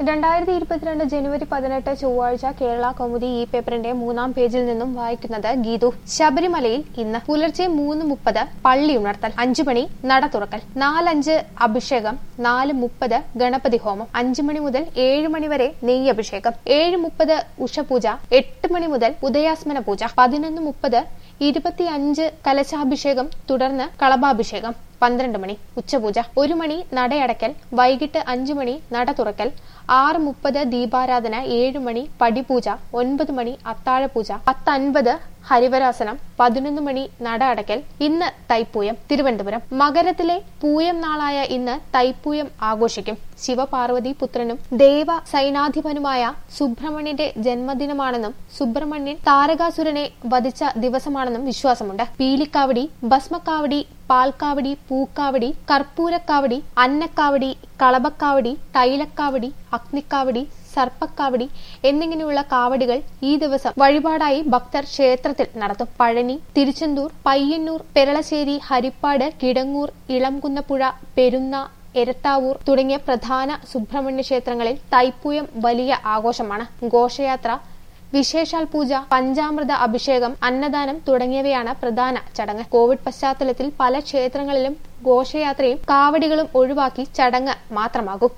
രണ്ടായിരത്തി ഇരുപത്തിരണ്ട് ജനുവരി പതിനെട്ട് ചൊവ്വാഴ്ച കേരള കൗമുദി ഈ പേപ്പറിന്റെ മൂന്നാം പേജിൽ നിന്നും വായിക്കുന്നത് ഗീതു ശബരിമലയിൽ ഇന്ന് പുലർച്ചെ മൂന്ന് മുപ്പത് പള്ളി ഉണർത്തൽ അഞ്ചു മണി നട തുറക്കൽ നാലഞ്ച് അഭിഷേകം നാല് മുപ്പത് ഗണപതി ഹോമം അഞ്ചു മണി മുതൽ ഏഴ് മണി വരെ നെയ്യ് അഭിഷേകം ഏഴ് മുപ്പത് ഉഷപൂജ എട്ട് മണി മുതൽ ഉദയാസ്മന പൂജ പതിനൊന്ന് മുപ്പത് ഇരുപത്തിയഞ്ച് കലശാഭിഷേകം തുടർന്ന് കളഭാഭിഷേകം പന്ത്രണ്ട് മണി ഉച്ചപൂജ ഒരു മണി നടയടക്കൽ വൈകിട്ട് അഞ്ചു മണി നട തുറക്കൽ ആറ് മുപ്പത് ദീപാരാധന ഏഴ് മണി പടിപൂജ ഒൻപത് മണി അത്താഴപൂജ പത്തൻപത് ഹരിവരാസനം പതിനൊന്ന് മണി നട അടക്കൽ ഇന്ന് തൈപ്പൂയം തിരുവനന്തപുരം മകരത്തിലെ പൂയം നാളായ ഇന്ന് തൈപ്പൂയം ആഘോഷിക്കും ശിവപാർവതി പുത്രനും ദേവ സൈനാധിപനുമായ സുബ്രഹ്മണ്യന്റെ ജന്മദിനമാണെന്നും സുബ്രഹ്മണ്യൻ താരകാസുരനെ വധിച്ച ദിവസമാണെന്നും വിശ്വാസമുണ്ട് പീലിക്കാവടി ഭസ്മക്കാവടി പാൽക്കാവടി പൂക്കാവടി കർപ്പൂരക്കാവടി അന്നക്കാവടി കളഭക്കാവടി തൈലക്കാവടി അഗ്നിക്കാവടി സർപ്പക്കാവടി എന്നിങ്ങനെയുള്ള കാവടികൾ ഈ ദിവസം വഴിപാടായി ഭക്തർ ക്ഷേത്രത്തിൽ നടത്തും പഴനി തിരുച്ചെന്തൂർ പയ്യന്നൂർ പെരളശ്ശേരി ഹരിപ്പാട് കിടങ്ങൂർ ഇളംകുന്നപ്പുഴ പെരുന്ന എരത്താവൂർ തുടങ്ങിയ പ്രധാന സുബ്രഹ്മണ്യ ക്ഷേത്രങ്ങളിൽ തൈപ്പൂയം വലിയ ആഘോഷമാണ് ഘോഷയാത്ര വിശേഷാൽ പൂജ പഞ്ചാമൃത അഭിഷേകം അന്നദാനം തുടങ്ങിയവയാണ് പ്രധാന ചടങ്ങ് കോവിഡ് പശ്ചാത്തലത്തിൽ പല ക്ഷേത്രങ്ങളിലും ഘോഷയാത്രയും കാവടികളും ഒഴിവാക്കി ചടങ്ങ് മാത്രമാകും